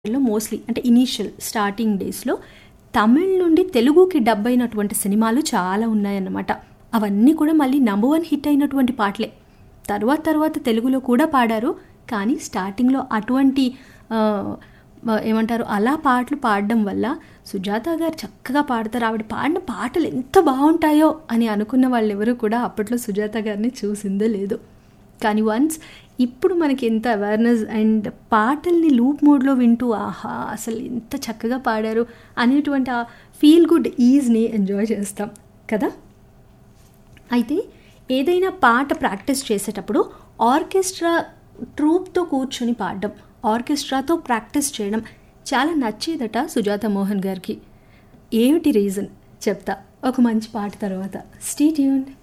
లో మోస్ట్లీ అంటే initial starting డేస్లో తమిళ్ నుండి తెలుగుకి డబ్ అయినటువంటి సినిమాలు చాలా ఉన్నాయన్నమాట అవన్నీ కూడా మళ్ళీ నంబర్ వన్ హిట్ అయినటువంటి పాటలే తర్వాత తర్వాత తెలుగులో కూడా పాడారు కానీ స్టార్టింగ్లో అటువంటి ఆ, ఏమంటారు అలా పాటలు పాడడం వల్ల సుజాత గారు చక్కగా పాడతారు ఆవిడ పాడిన పాటలు ఎంత బాగుంటాయో అని అనుకున్న వాళ్ళు ఎవరు కూడా అప్పట్లో సుజాత గారిని చూసిందే లేదు కానీ వన్స్ ఇప్పుడు మనకి ఎంత అవేర్నెస్ అండ్ పాటల్ని లూప్ మోడ్లో వింటూ ఆహా అసలు ఎంత చక్కగా పాడారు అనేటువంటి ఆ ఫీల్ గుడ్ ఈజ్ని ఎంజాయ్ చేస్తాం కదా అయితే ఏదైనా పాట ప్రాక్టీస్ చేసేటప్పుడు ఆర్కెస్ట్రా ట్రూప్తో కూర్చొని పాడడం ఆర్కెస్ట్రాతో ప్రాక్టీస్ చేయడం చాలా నచ్చేదట సుజాత మోహన్ గారికి ఏమిటి రీజన్ చెప్తా ఒక మంచి పాట తర్వాత స్టీ ట్యూన్